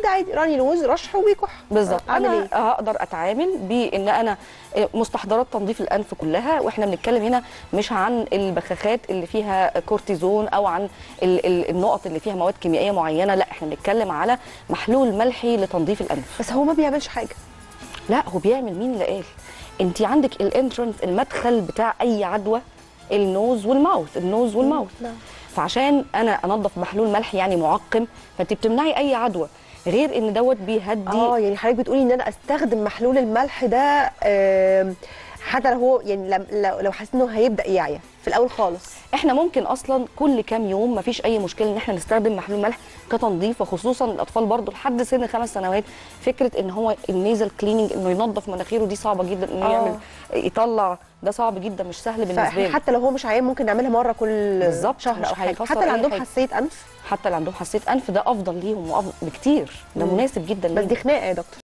ده عادي راني نوز رشح وبيكح بالظبط اعمل انا ايه هقدر اتعامل بان انا مستحضرات تنظيف الانف كلها واحنا بنتكلم هنا مش عن البخاخات اللي فيها كورتيزون او عن ال- ال- النقط اللي فيها مواد كيميائيه معينه لا احنا بنتكلم على محلول ملحي لتنظيف الانف بس هو ما بيعملش حاجه لا هو بيعمل مين اللي قال انت عندك الانترنس المدخل بتاع اي عدوى النوز والماوث النوز والماوث نعم. فعشان انا انظف محلول ملح يعني معقم فانت بتمنعي اي عدوى غير ان دوت بيهدي اه يعني حضرتك بتقولي ان انا استخدم محلول الملح ده آم، حتى لو هو يعني لم- لو لو حسيت انه هيبدا يعيا في الاول خالص احنا ممكن اصلا كل كام يوم مفيش اي مشكله ان احنا نستخدم محلول ملح كتنظيف وخصوصا الاطفال برضو لحد سن خمس سنوات فكره ان هو النيزل كليننج انه ينظف مناخيره دي صعبه جدا انه آه. يعمل يطلع ده صعب جدا مش سهل بالنسبه فاحنا له حتى لو هو مش عيان ممكن نعملها مره كل بالظبط، شهر مش او حاجه هيخسر حتى اللي أي عندهم حاجة. حساسيه انف حتى اللي عندهم حساسيه انف ده افضل ليهم وافضل بكتير ده مم. مناسب جدا بس ليهم. دي خناقه يا دكتور